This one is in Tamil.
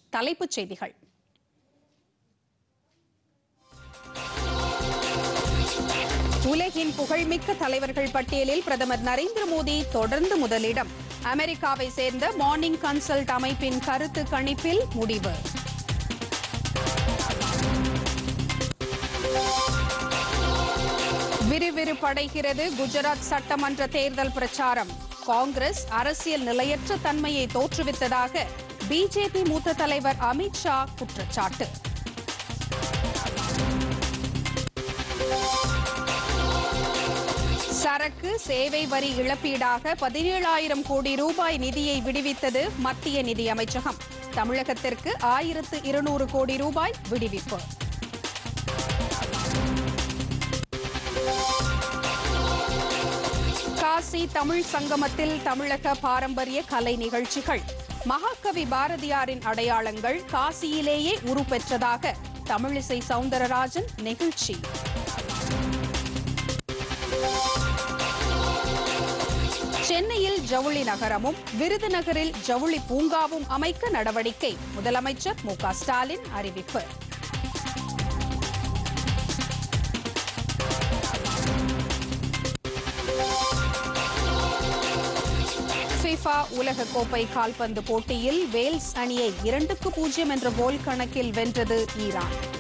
தலைப்புச் செய்திகள் உலகின் புகழ்மிக்க தலைவர்கள் பட்டியலில் பிரதமர் நரேந்திர மோடி தொடர்ந்து முதலிடம் அமெரிக்காவை சேர்ந்த மார்னிங் கன்சல்ட் அமைப்பின் கருத்து கணிப்பில் முடிவு விறுவிறுப்படைகிறது குஜராத் சட்டமன்ற தேர்தல் பிரச்சாரம் காங்கிரஸ் அரசியல் நிலையற்ற தன்மையை தோற்றுவித்ததாக பிஜேபி மூத்த தலைவர் அமித் ஷா குற்றச்சாட்டு சரக்கு சேவை வரி இழப்பீடாக பதினேழாயிரம் கோடி ரூபாய் நிதியை விடுவித்தது மத்திய நிதியமைச்சகம் தமிழகத்திற்கு ஆயிரத்து இருநூறு கோடி ரூபாய் விடுவிப்பு காசி தமிழ் சங்கமத்தில் தமிழக பாரம்பரிய கலை நிகழ்ச்சிகள் மகாகவி பாரதியாரின் அடையாளங்கள் காசியிலேயே உருப்பெற்றதாக தமிழிசை சவுந்தரராஜன் நெகிழ்ச்சி சென்னையில் ஜவுளி நகரமும் விருதுநகரில் ஜவுளி பூங்காவும் அமைக்க நடவடிக்கை முதலமைச்சர் மு க ஸ்டாலின் அறிவிப்பு ஃபிஃபா உலகக்கோப்பை கால்பந்து போட்டியில் வேல்ஸ் அணியை இரண்டுக்கு பூஜ்ஜியம் என்ற கோல் கணக்கில் வென்றது ஈரான்